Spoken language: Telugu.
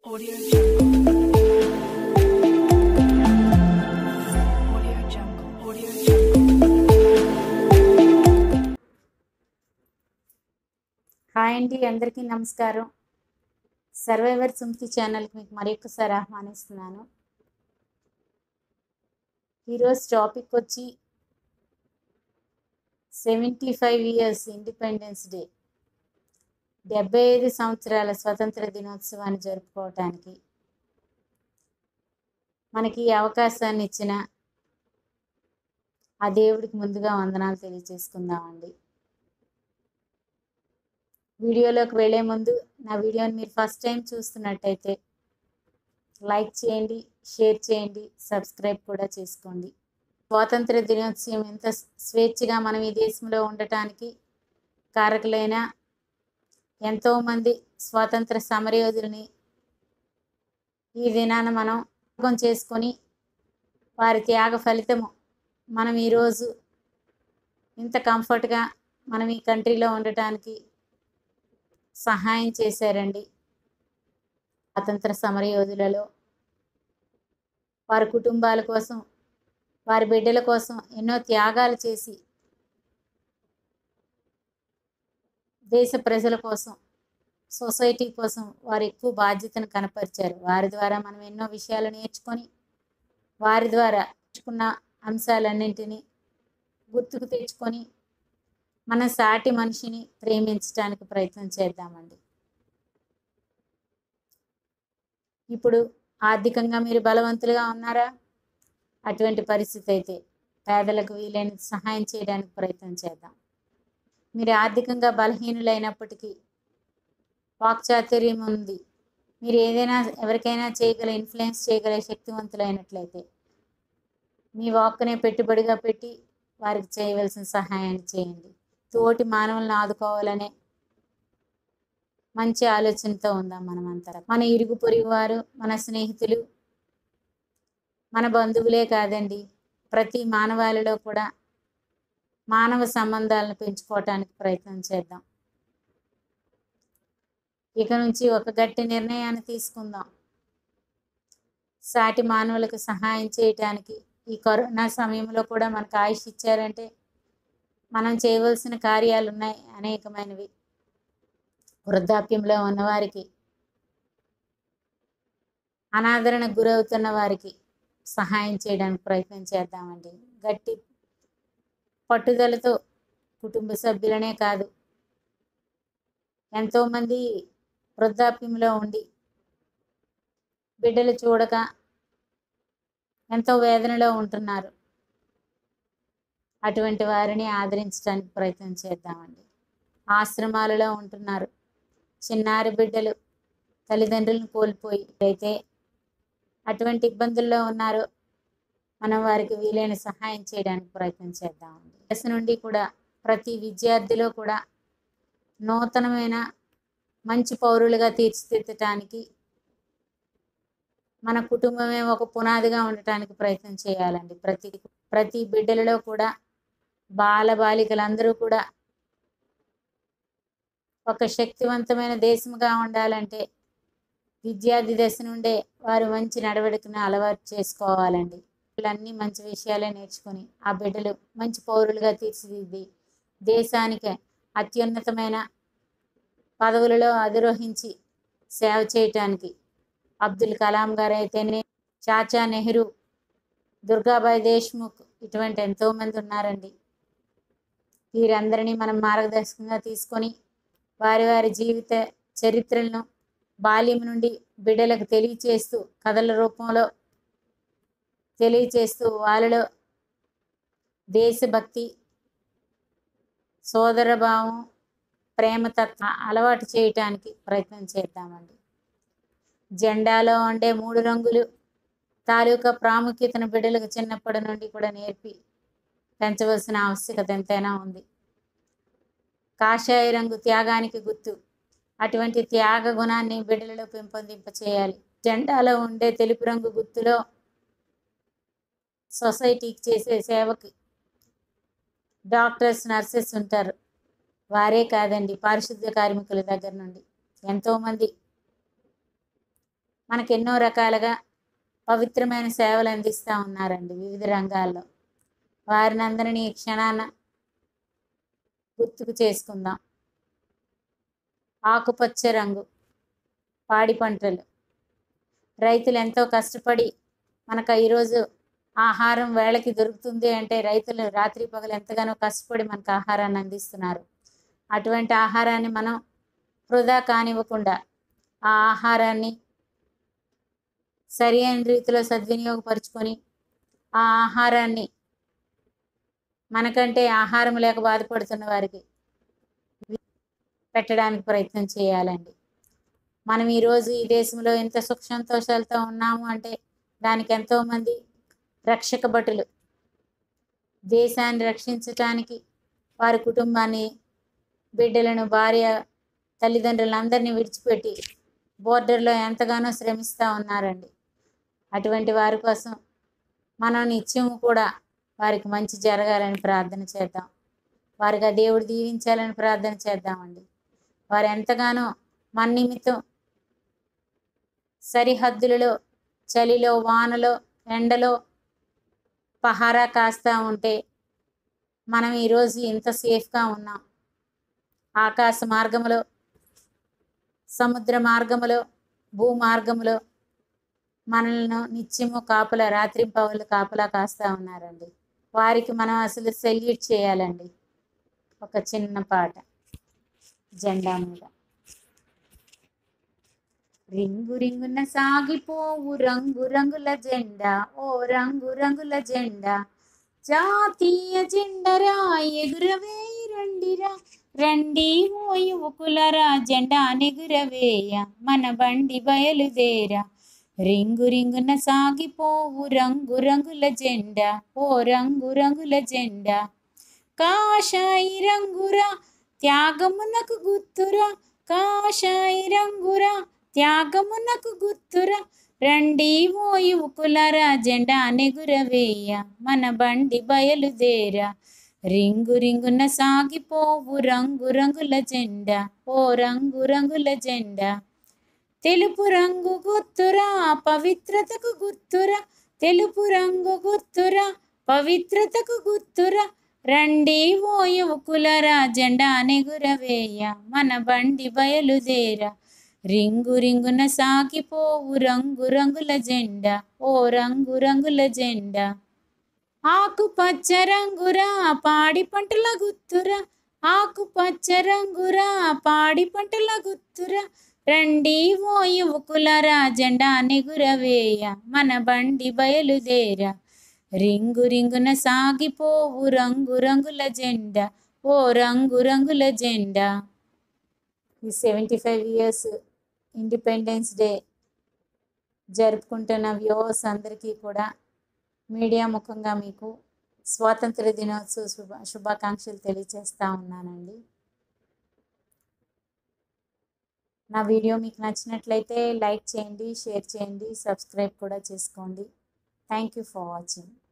Audio Jungle. Audio Jungle. Audio Jungle. Hi అండి అందరికీ నమస్కారం సర్వైవర్ సుమతి ఛానల్కి మీకు మరొకసారి ఆహ్వానిస్తున్నాను ఈరోజు టాపిక్ వచ్చి seventy five years independence day డెబ్బై ఐదు సంవత్సరాల స్వతంత్ర దినోత్సవాన్ని జరుపుకోవటానికి మనకి ఈ అవకాశాన్ని ఇచ్చిన ఆ దేవుడికి ముందుగా వందనాలు తెలియజేసుకుందామండి వీడియోలోకి వెళ్ళే ముందు నా వీడియోని మీరు ఫస్ట్ టైం చూస్తున్నట్టయితే లైక్ చేయండి షేర్ చేయండి సబ్స్క్రైబ్ కూడా చేసుకోండి స్వాతంత్ర దినోత్సవం ఎంత స్వేచ్ఛగా మనం ఈ దేశంలో ఉండటానికి కారకులైన ఎంతోమంది స్వాతంత్ర సమరయోధుల్ని ఈ దినాన మనం జ్ఞాపకం చేసుకొని వారి త్యాగ ఫలితము మనం ఈరోజు ఇంత కంఫర్ట్గా మనం ఈ కంట్రీలో ఉండటానికి సహాయం చేశారండి స్వాతంత్ర సమరయోధులలో వారి కుటుంబాల కోసం వారి బిడ్డల కోసం ఎన్నో త్యాగాలు చేసి దేశ ప్రజల కోసం సొసైటీ కోసం వారు ఎక్కువ బాధ్యతను కనపరిచారు వారి ద్వారా మనం ఎన్నో విషయాలు నేర్చుకొని వారి ద్వారా నేర్చుకున్న అంశాలన్నింటినీ గుర్తుకు తెచ్చుకొని మన సాటి మనిషిని ప్రేమించడానికి ప్రయత్నం చేద్దామండి ఇప్పుడు ఆర్థికంగా మీరు బలవంతులుగా ఉన్నారా అటువంటి పరిస్థితి అయితే పేదలకు వీలైనంత సహాయం చేయడానికి ప్రయత్నం చేద్దాం మీరు ఆర్థికంగా బలహీనులైనప్పటికీ వాక్చాతుర్యం ఉంది మీరు ఏదైనా ఎవరికైనా చేయగల ఇన్ఫ్లుయెన్స్ చేయగల శక్తివంతులైనట్లయితే మీ వాక్కునే పెట్టుబడిగా పెట్టి వారికి చేయవలసిన సహాయాన్ని చేయండి తోటి మానవులను ఆదుకోవాలనే మంచి ఆలోచనతో ఉందాం మనమంతా మన ఇరుగు పొరుగు వారు మన స్నేహితులు మన బంధువులే కాదండి ప్రతి మానవాళిలో కూడా మానవ సంబంధాలను పెంచుకోవటానికి ప్రయత్నం చేద్దాం ఇక నుంచి ఒక గట్టి నిర్ణయాన్ని తీసుకుందాం సాటి మానవులకు సహాయం చేయటానికి ఈ కరోనా సమయంలో కూడా మనకు ఆయుష్ ఇచ్చారంటే మనం చేయవలసిన కార్యాలు ఉన్నాయి అనేకమైనవి వృద్ధాప్యంలో ఉన్నవారికి అనాదరణకు గురవుతున్న వారికి సహాయం చేయడానికి ప్రయత్నం చేద్దామండి గట్టి పట్టుదలతో కుటుంబ సభ్యులనే కాదు ఎంతోమంది వృద్ధాప్యంలో ఉండి బిడ్డలు చూడక ఎంతో వేదనలో ఉంటున్నారు అటువంటి వారిని ఆదరించడానికి ప్రయత్నం చేద్దామండి ఆశ్రమాలలో ఉంటున్నారు చిన్నారి బిడ్డలు తల్లిదండ్రులను కోల్పోయి అయితే అటువంటి ఇబ్బందుల్లో ఉన్నారో మనం వారికి వీలైన సహాయం చేయడానికి ప్రయత్నం చేద్దామండి దశ నుండి కూడా ప్రతి విద్యార్థిలో కూడా నూతనమైన మంచి పౌరులుగా తీర్చిదిద్దటానికి మన కుటుంబమే ఒక పునాదిగా ఉండటానికి ప్రయత్నం చేయాలండి ప్రతి ప్రతి బిడ్డలలో కూడా బాల బాలికలందరూ కూడా ఒక శక్తివంతమైన దేశముగా ఉండాలంటే విద్యార్థి దశ నుండే వారు మంచి నడవడికను అలవాటు చేసుకోవాలండి అన్ని మంచి విషయాలే నేర్చుకొని ఆ బిడ్డలు మంచి పౌరులుగా తీర్చిదిద్ది దేశానికి అత్యున్నతమైన పదవులలో అధిరోహించి సేవ చేయటానికి అబ్దుల్ కలాం గారు అయితేనే చాచా నెహ్రూ దుర్గాబాయ్ దేశ్ముఖ్ ఇటువంటి ఎంతోమంది ఉన్నారండి వీరందరినీ మనం మార్గదర్శకంగా తీసుకొని వారి వారి జీవిత చరిత్రలను బాల్యం నుండి బిడ్డలకు తెలియచేస్తూ కథల రూపంలో తెలియచేస్తూ వాళ్ళలో దేశభక్తి సోదరభావం ప్రేమతత్వం అలవాటు చేయటానికి ప్రయత్నం చేద్దామండి జెండాలో ఉండే మూడు రంగులు తాలూకా ప్రాముఖ్యతను బిడ్డలకు చిన్నప్పటి నుండి కూడా నేర్పి పెంచవలసిన ఆవశ్యకత ఎంతైనా ఉంది కాషాయ రంగు త్యాగానికి గుర్తు అటువంటి త్యాగ గుణాన్ని బిడ్డలలో పెంపొందింప చేయాలి జెండాలో ఉండే తెలుపు రంగు గుర్తులో సొసైటీకి చేసే సేవకి డాక్టర్స్ నర్సెస్ ఉంటారు వారే కాదండి పారిశుద్ధ్య కార్మికుల దగ్గర నుండి ఎంతోమంది మనకు ఎన్నో రకాలుగా పవిత్రమైన సేవలు అందిస్తూ ఉన్నారండి వివిధ రంగాల్లో వారిని అందరినీ ఈ క్షణాన గుర్తుకు చేసుకుందాం ఆకుపచ్చ రంగు పాడి పంటలు రైతులు ఎంతో కష్టపడి మనకు ఈరోజు ఆహారం వేళకి దొరుకుతుంది అంటే రైతులు రాత్రి పగలు ఎంతగానో కష్టపడి మనకు ఆహారాన్ని అందిస్తున్నారు అటువంటి ఆహారాన్ని మనం వృధా కానివ్వకుండా ఆ ఆహారాన్ని సరి అయిన రీతిలో సద్వినియోగపరుచుకొని ఆ ఆహారాన్ని మనకంటే ఆహారం లేక బాధపడుతున్న వారికి పెట్టడానికి ప్రయత్నం చేయాలండి మనం ఈరోజు ఈ దేశంలో ఎంత సుఖ సంతోషాలతో ఉన్నాము అంటే దానికి ఎంతోమంది రక్షక భటులు దేశాన్ని రక్షించటానికి వారి కుటుంబాన్ని బిడ్డలను భార్య తల్లిదండ్రులందరినీ విడిచిపెట్టి బోర్డర్లో ఎంతగానో శ్రమిస్తూ ఉన్నారండి అటువంటి వారి కోసం మనం నిత్యము కూడా వారికి మంచి జరగాలని ప్రార్థన చేద్దాం వారికి ఆ దేవుడు దీవించాలని ప్రార్థన చేద్దామండి వారు ఎంతగానో మన నిమిత్తం సరిహద్దులలో చలిలో వానలో ఎండలో పహారా కాస్తా ఉంటే మనం ఈరోజు ఇంత సేఫ్గా ఉన్నాం ఆకాశ మార్గములో సముద్ర మార్గములో భూ మార్గములో మనల్ని నిత్యము కాపలా రాత్రి పవలు కాపలా కాస్తా ఉన్నారండి వారికి మనం అసలు సెల్యూట్ చేయాలండి ఒక చిన్న పాట జెండా మీద రింగు రింగున సాగిపోవు రంగు రంగుల జెండా ఓ రంగు రంగుల జెండా జాతీయ జెండరా ఎగురవేయి రండిరా రండి ఓ యువకులరా జెండా నెగురవేయ మన బండి బయలుదేరా రింగు రింగున సాగిపోవు రంగు రంగుల జెండా ఓ రంగు రంగుల జెండా కాషాయి రంగురా త్యాగమునకు గుర్తురా కాషాయి రంగురా త్యాగమునకు గుర్తురా రండి ఓ యువకులరా జెండా నెగురవేయ మన బండి బయలుదేరా రింగు రింగున సాగిపోవు రంగు రంగుల జెండా ఓ రంగు రంగుల జెండా తెలుపు రంగు గుర్తురా పవిత్రతకు గుర్తురా తెలుపు రంగు గుర్తురా పవిత్రతకు గుర్తురా రండి ఓ యువకులరా జెండా నెగురవేయ మన బండి బయలుదేరా రింగు రింగున సాగిపోవు రంగు రంగుల జెండా ఓ రంగు రంగుల జెండా ఆకుపచ్చ రంగురా పాడి పంటల గుత్తురా ఆకుపచ్చ రంగురా పాడి పంటల గుత్తురా రండి ఓ యువకులరా జెండా నెగురవేయ మన బండి బయలుదేరా రింగు రింగున సాగిపోవు రంగు రంగుల జెండా ఓ రంగు రంగుల జెండా ఈ seventy five years independence day జరుపుకుంటున్న వ్యూవర్స్ అందరికీ కూడా మీడియా ముఖంగా మీకు స్వాతంత్ర దినోత్సవ శుభ శుభాకాంక్షలు తెలియజేస్తూ ఉన్నానండి నా వీడియో మీకు నచ్చినట్లయితే లైక్ చేయండి షేర్ చేయండి సబ్స్క్రైబ్ కూడా చేసుకోండి థ్యాంక్ యూ ఫర్ వాచింగ్